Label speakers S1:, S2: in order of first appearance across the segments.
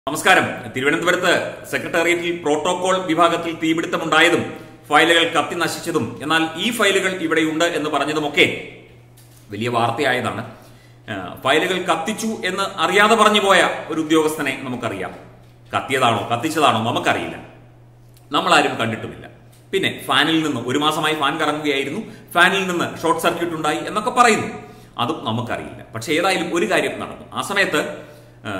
S1: നമസ്കാരം തിരുവനന്തപുരത്ത് സെക്രട്ടേറിയറ്റിൽ പ്രോട്ടോകോൾ വിഭാഗത്തിൽ തീപിടുത്തമുണ്ടായതും ഫയലുകൾ കത്തി നശിച്ചതും എന്നാൽ ഈ ഫയലുകൾ ഇവിടെയുണ്ട് എന്ന് പറഞ്ഞതുമൊക്കെ വലിയ വാർത്തയായതാണ് ആ, ഫയലുകൾ കത്തിച്ചു എന്ന് അറിയാതെ പറഞ്ഞു പോയ ഒരു ഉദ്യോഗസ്ഥനെ നമുക്കറിയാം കത്തിയതാണോ കത്തിച്ചതാണോ നമുക്കറിയില്ല നമ്മളാരും കണ്ടിട്ടുമില്ല പിന്നെ ഫാനിൽ നിന്ന് ഒരു മാസമായി ഫാൻ കറങ്ങുകയായിരുന്നു ഫാനിൽ നിന്ന് ഷോർട്ട് സർക്യൂട്ട് ഉണ്ടായി എന്നൊക്കെ പറയുന്നു അതും നമുക്കറിയില്ല പക്ഷെ ഏതായാലും ഒരു കാര്യം നടന്നു ആ സമയത്ത് ആ,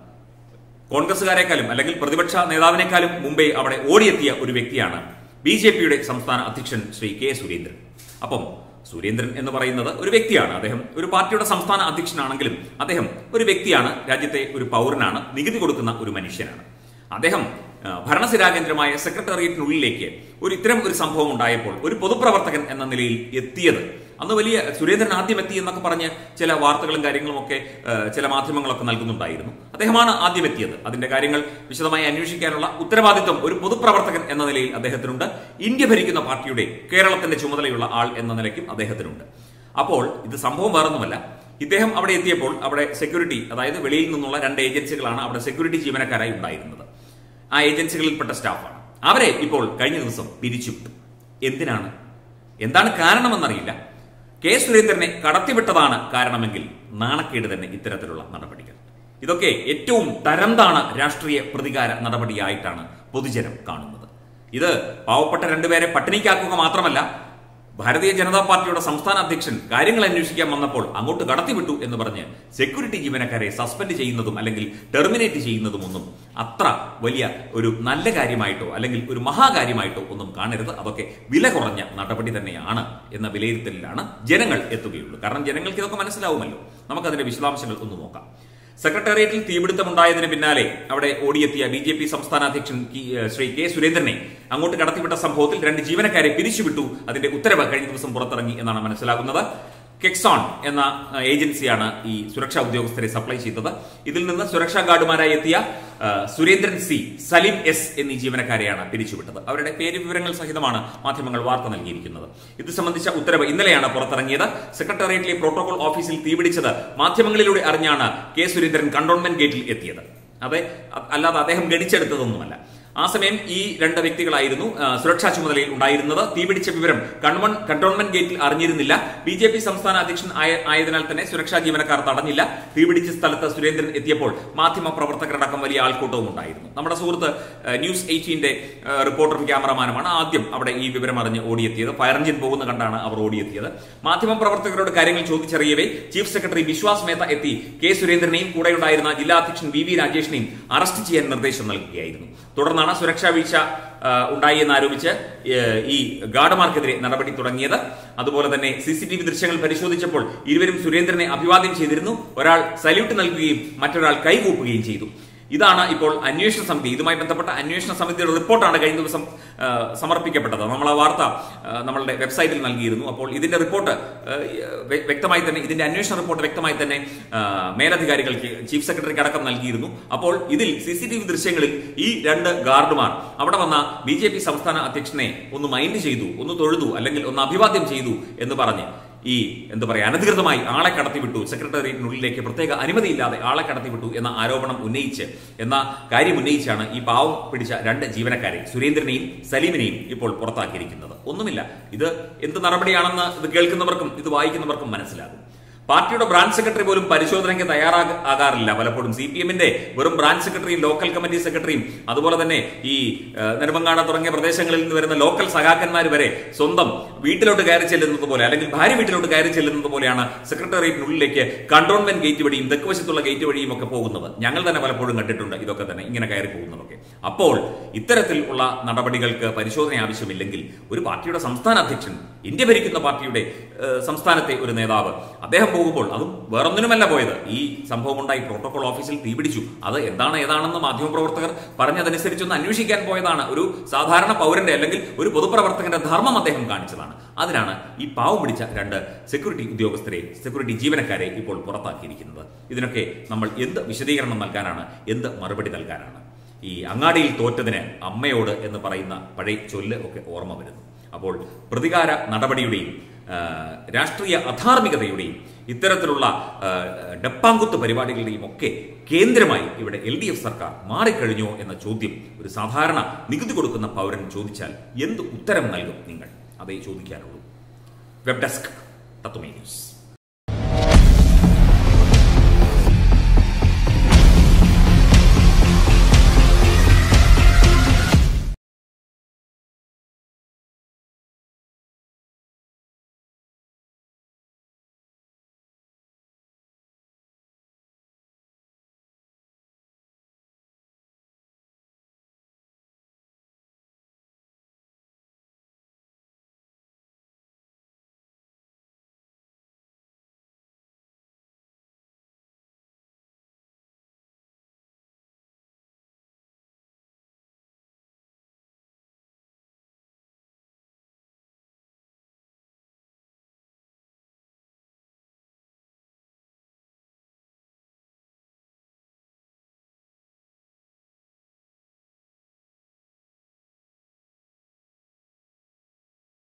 S1: കോൺഗ്രസുകാരെക്കാളും അല്ലെങ്കിൽ പ്രതിപക്ഷ നേതാവിനേക്കാളും മുമ്പേ അവിടെ ഓടിയെത്തിയ ഒരു വ്യക്തിയാണ് ബി ജെ പിയുടെ സംസ്ഥാന അധ്യക്ഷൻ ശ്രീ കെ സുരേന്ദ്രൻ അപ്പം സുരേന്ദ്രൻ എന്ന് പറയുന്നത് ഒരു വ്യക്തിയാണ് അദ്ദേഹം ഒരു പാർട്ടിയുടെ സംസ്ഥാന അധ്യക്ഷനാണെങ്കിലും അദ്ദേഹം ഒരു വ്യക്തിയാണ് രാജ്യത്തെ ഒരു പൗരനാണ് നികുതി കൊടുക്കുന്ന ഒരു മനുഷ്യനാണ് അദ്ദേഹം ആ, ഭരണസിരാകേന്ദ്രമായ സെക്രട്ടേറിയറ്റിനുള്ളിലേക്ക് ഒരു ഇത്തരം ഒരു സംഭവം ഉണ്ടായപ്പോൾ ഒരു പൊതുപ്രവർത്തകൻ എന്ന നിലയിൽ എത്തിയത് അന്ന് വലിയ സുരേന്ദ്രൻ ആദ്യം എത്തി എന്നൊക്കെ പറഞ്ഞ് ചില വാർത്തകളും കാര്യങ്ങളും ഒക്കെ ആ, ചില മാധ്യമങ്ങളൊക്കെ നൽകുന്നുണ്ടായിരുന്നു അദ്ദേഹമാണ് ആദ്യം എത്തിയത് അതിന്റെ കാര്യങ്ങൾ വിശദമായി അന്വേഷിക്കാനുള്ള ഉത്തരവാദിത്വം ഒരു പൊതുപ്രവർത്തകൻ എന്ന നിലയിൽ അദ്ദേഹത്തിനുണ്ട് ഇന്ത്യ ഭരിക്കുന്ന പാർട്ടിയുടെ കേരളത്തിന്റെ ചുമതലയുള്ള ആൾ എന്ന നിലയ്ക്കും അദ്ദേഹത്തിനുണ്ട് അപ്പോൾ ഇത് സംഭവം വേറൊന്നുമല്ല ഇദ്ദേഹം അവിടെ എത്തിയപ്പോൾ അവിടെ സെക്യൂരിറ്റി അതായത് വെളിയിൽ നിന്നുള്ള രണ്ട് ഏജൻസികളാണ് അവിടെ സെക്യൂരിറ്റി ജീവനക്കാരായി ഉണ്ടായിരുന്നത് ആ ഏജൻസികളിൽപ്പെട്ട സ്റ്റാഫാണ് അവരെ ഇപ്പോൾ കഴിഞ്ഞ ദിവസം പിരിച്ചുവിട്ടു എന്തിനാണ് എന്താണ് കാരണമെന്നറിയില്ല കെ സുരേന്ദ്രനെ കടത്തിവിട്ടതാണ് കാരണമെങ്കിൽ നാണക്കേട് തന്നെ ഇത്തരത്തിലുള്ള നടപടികൾ ഇതൊക്കെ ഏറ്റവും തരംതാണ രാഷ്ട്രീയ പ്രതികാര നടപടിയായിട്ടാണ് പൊതുജനം കാണുന്നത് ഇത് പാവപ്പെട്ട രണ്ടുപേരെ പട്ടിണിക്കാക്കുക മാത്രമല്ല ഭാരതീയ ജനതാ പാർട്ടിയുടെ സംസ്ഥാന അധ്യക്ഷൻ കാര്യങ്ങൾ അന്വേഷിക്കാൻ വന്നപ്പോൾ അങ്ങോട്ട് കടത്തിവിട്ടു എന്ന് പറഞ്ഞ് സെക്യൂരിറ്റി ജീവനക്കാരെ സസ്പെൻഡ് ചെയ്യുന്നതും അല്ലെങ്കിൽ ടെർമിനേറ്റ് ചെയ്യുന്നതും ഒന്നും അത്ര വലിയ ഒരു നല്ല കാര്യമായിട്ടോ അല്ലെങ്കിൽ ഒരു മഹാകാര്യമായിട്ടോ ഒന്നും കാണരുത് അതൊക്കെ വില കുറഞ്ഞ നടപടി തന്നെയാണ് എന്ന വിലയിരുത്തലിലാണ് ജനങ്ങൾ എത്തുകയുള്ളൂ കാരണം ജനങ്ങൾക്ക് ഇതൊക്കെ മനസ്സിലാവുമല്ലോ നമുക്കതിന്റെ വിശദാംശങ്ങൾ ഒന്ന് നോക്കാം സെക്രട്ടേറിയറ്റിൽ തീപിടുത്തമുണ്ടായതിന് പിന്നാലെ അവിടെ ഓടിയെത്തിയ ബി ജെ പി സംസ്ഥാന അധ്യക്ഷൻ കി- ഏഹ് ശ്രീ കെ സുരേന്ദ്രനെ അങ്ങോട്ട് കടത്തിവിട്ട സംഭവത്തിൽ രണ്ട് ജീവനക്കാരെ പിരിച്ചുവിട്ടു അതിന്റെ ഉത്തരവ് കഴിഞ്ഞ ദിവസം പുറത്തിറങ്ങി എന്നാണ് മനസ്സിലാകുന്നത് കെക്സോൺ എന്ന ഏഹ്, ഏജൻസിയാണ് ഈ സുരക്ഷാ ഉദ്യോഗസ്ഥരെ സപ്ലൈ ചെയ്തത് ഇതിൽ നിന്ന് സുരക്ഷാ ഗാർഡുമാരായി എത്തിയ ഏഹ്, സുരേന്ദ്രൻ സി സലീം എസ് എന്നീ ജീവനക്കാരെയാണ് പിരിച്ചുവിട്ടത് അവരുടെ പേര് വിവരങ്ങൾ സഹിതമാണ് മാധ്യമങ്ങൾ വാർത്ത നൽകിയിരിക്കുന്നത് ഇത് സംബന്ധിച്ച ഉത്തരവ് ഇന്നലെയാണ് പുറത്തിറങ്ങിയത് സെക്രട്ടേറിയറ്റിലെ പ്രോട്ടോകോൾ ഓഫീസിൽ തീപിടിച്ചത് മാധ്യമങ്ങളിലൂടെ അറിഞ്ഞാണ് കെ സുരേന്ദ്രൻ കണ്ടോൺമെന്റ് ഗേറ്റിൽ എത്തിയത് അതെ അ- അല്ലാതെ അദ്ദേഹം ഗണിച്ചെടുത്തതൊന്നുമല്ല ആ സമയം ഈ രണ്ട് വ്യക്തികളായിരുന്നു ആ, സുരക്ഷാ ചുമതലയിൽ ഉണ്ടായിരുന്നത് തീപിടിച്ച വിവരം കൺവൺ കണ്ടോൺമെന്റ് ഗേറ്റിൽ അറിഞ്ഞിരുന്നില്ല ബി ജെ പി സംസ്ഥാന അധ്യക്ഷൻ ആയ- ആയതിനാൽ തന്നെ സുരക്ഷാ ജീവനക്കാർ തടഞ്ഞില്ല തീപിടിച്ച സ്ഥലത്ത് സുരേന്ദ്രൻ എത്തിയപ്പോൾ മാധ്യമ പ്രവർത്തകരടക്കം വലിയ ആൾക്കൂട്ടവും ഉണ്ടായിരുന്നു നമ്മുടെ സുഹൃത്ത് ആ, ന്യൂസ് എയ്റ്റീന്റെ ആ, റിപ്പോർട്ടറും ക്യാമറമാനുമാണ് ആദ്യം അവിടെ ഈ വിവരം അറിഞ്ഞ് ഓടിയെത്തിയത് ഫയർ എഞ്ചിൻ പോകുന്ന കണ്ടാണ് അവർ ഓടിയെത്തിയത് മാധ്യമ പ്രവർത്തകരോട് കാര്യങ്ങൾ ചോദിച്ചറിയവേ ചീഫ് സെക്രട്ടറി വിശ്വാസ് മേത്ത എത്തി കെ സുരേന്ദ്രനെയും കൂടെയുണ്ടായിരുന്ന ജില്ലാ അധ്യക്ഷൻ വി വി രാജേഷിനെയും അറസ്റ്റ് ചെയ്യാൻ നിർദ്ദേശം നൽകുകയായിരുന്നു തുടർന്നാണ് സുരക്ഷാ വീഴ്ച ആ, ഉണ്ടായി എന്നാരോപിച്ച് ഏ, ഈ ഗാർഡുമാർക്കെതിരെ നടപടി തുടങ്ങിയത് അതുപോലെ തന്നെ സി സി ടി വി ദൃശ്യങ്ങൾ പരിശോധിച്ചപ്പോൾ ഇരുവരും സുരേന്ദ്രനെ അഭിവാദ്യം ചെയ്തിരുന്നു ഒരാൾ സല്യൂട്ട് നൽകുകയും മറ്റൊരാൾ കൈകൂപ്പുകയും ചെയ്തു ഇതാണ് ഇപ്പോൾ അന്വേഷണ സമിതി ഇതുമായി ബന്ധപ്പെട്ട അന്വേഷണ സമിതിയുടെ റിപ്പോർട്ടാണ് കഴിഞ്ഞ ദിവസം ആ, സമർപ്പിക്കപ്പെട്ടത് നമ്മൾ ആ വാർത്ത ആ, നമ്മളുടെ വെബ്സൈറ്റിൽ നൽകിയിരുന്നു അപ്പോൾ ഇതിന്റെ റിപ്പോർട്ട് ആ, വ്യ- വ്യക്തമായി തന്നെ ഇതിന്റെ അന്വേഷണ റിപ്പോർട്ട് വ്യക്തമായി തന്നെ ആ, മേലധികാരികൾക്ക് ചീഫ് സെക്രട്ടറിക്ക് അടക്കം നൽകിയിരുന്നു അപ്പോൾ ഇതിൽ സി സി ടി വി ദൃശ്യങ്ങളിൽ ഈ രണ്ട് ഗാർഡുമാർ അവിടെ വന്ന ബി ജെ പി സംസ്ഥാന അധ്യക്ഷനെ ഒന്ന് മൈൻഡ് ചെയ്തു ഒന്ന് തൊഴുതു അല്ലെങ്കിൽ ഒന്ന് അഭിവാദ്യം ചെയ്തു എന്ന് പറഞ്ഞ് ഈ എന്താ പറയാ അനധികൃതമായി ആളെ കടത്തിവിട്ടു സെക്രട്ടേറിയറ്റിനുള്ളിലേക്ക് പ്രത്യേക അനുമതിയില്ലാതെ ആളെ കടത്തിവിട്ടു എന്ന ആരോപണം ഉന്നയിച്ച് എന്ന കാര്യം ഉന്നയിച്ചാണ് ഈ പാവം പിടിച്ച രണ്ട് ജീവനക്കാരെ സുരേന്ദ്രനെയും സലീമിനെയും ഇപ്പോൾ പുറത്താക്കിയിരിക്കുന്നത് ഒന്നുമില്ല ഇത് എന്ത് നടപടിയാണെന്ന് ഇത് കേൾക്കുന്നവർക്കും ഇത് വായിക്കുന്നവർക്കും മനസ്സിലാകും പാർട്ടിയുടെ ബ്രാഞ്ച് സെക്രട്ടറി പോലും പരിശോധനയ്ക്ക് തയ്യാറാകാറില്ല പലപ്പോഴും സി പി എമ്മിന്റെ വെറും ബ്രാഞ്ച് സെക്രട്ടറിയും ലോക്കൽ കമ്മിറ്റി സെക്രട്ടറിയും അതുപോലെ തന്നെ ഈ ഏഹ്, നെടുമങ്ങാട് തുടങ്ങിയ പ്രദേശങ്ങളിൽ നിന്ന് വരുന്ന ലോക്കൽ സഖാക്കന്മാർ വരെ സ്വന്തം വീട്ടിലോട്ട് കയറി ചെല്ലുന്നത് പോലെ അല്ലെങ്കിൽ ഭാര്യ വീട്ടിലോട്ട് കയറി ചെല്ലുന്നത് പോലെയാണ് സെക്രട്ടേറിയറ്റിനുള്ളിലേക്ക് കണ്ടോൺമെന്റ് ഗേറ്റ് വഴിയും തെക്കുവശത്തുള്ള ഗേറ്റ് വഴിയും ഒക്കെ പോകുന്നത് ഞങ്ങൾ തന്നെ പലപ്പോഴും കണ്ടിട്ടുണ്ട് ഇതൊക്കെ തന്നെ ഇങ്ങനെ കയറി പോകുന്നതൊക്കെ അപ്പോൾ ഇത്തരത്തിൽ ഉള്ള നടപടികൾക്ക് പരിശോധന ആവശ്യമില്ലെങ്കിൽ ഒരു പാർട്ടിയുടെ സംസ്ഥാന അധ്യക്ഷൻ ഇന്ത്യ ഭരിക്കുന്ന പാർട്ടിയുടെ ഏഹ്, സംസ്ഥാനത്തെ ഒരു നേതാവ് അദ്ദേഹം പോകുമ്പോൾ അതും വേറൊന്നിനുമല്ല പോയത് ഈ സംഭവം ഉണ്ടായി പ്രോട്ടോകോൾ ഓഫീസിൽ തീപിടിച്ചു അത് എന്താണ് ഏതാണെന്ന് മാധ്യമപ്രവർത്തകർ പറഞ്ഞതനുസരിച്ചൊന്ന് അന്വേഷിക്കാൻ പോയതാണ് ഒരു സാധാരണ പൗരന്റെ അല്ലെങ്കിൽ ഒരു പൊതുപ്രവർത്തകന്റെ ധർമ്മം അദ്ദേഹം കാണിച്ചതാണ് അതിനാണ് ഈ പാവം പിടിച്ച രണ്ട് സെക്യൂരിറ്റി ഉദ്യോഗസ്ഥരെ സെക്യൂരിറ്റി ജീവനക്കാരെ ഇപ്പോൾ പുറത്താക്കിയിരിക്കുന്നത് ഇതിനൊക്കെ നമ്മൾ എന്ത് വിശദീകരണം നൽകാനാണ് എന്ത് മറുപടി നൽകാനാണ് ഈ അങ്ങാടിയിൽ തോറ്റതിന് അമ്മയോട് എന്ന് പറയുന്ന പഴയ ചൊല്ല് ഒക്കെ ഓർമ്മ വരുന്നു അപ്പോൾ പ്രതികാര നടപടിയുടെയും ആ, രാഷ്ട്രീയ അധാർമികതയുടെയും ഇത്തരത്തിലുള്ള ആ, ഡപ്പാങ്കുത്ത് പരിപാടികളുടെയും ഒക്കെ കേന്ദ്രമായി ഇവിടെ എൽ ഡി എഫ് സർക്കാർ മാറിക്കഴിഞ്ഞോ എന്ന ചോദ്യം ഒരു സാധാരണ നികുതി കൊടുക്കുന്ന പൗരൻ ചോദിച്ചാൽ എന്ത് ഉത്തരം നൽകും നിങ്ങൾ അതേ ചോദിക്കാനുള്ളൂ വെബ് ഡെസ്ക് തത്വമേ ന്യൂസ്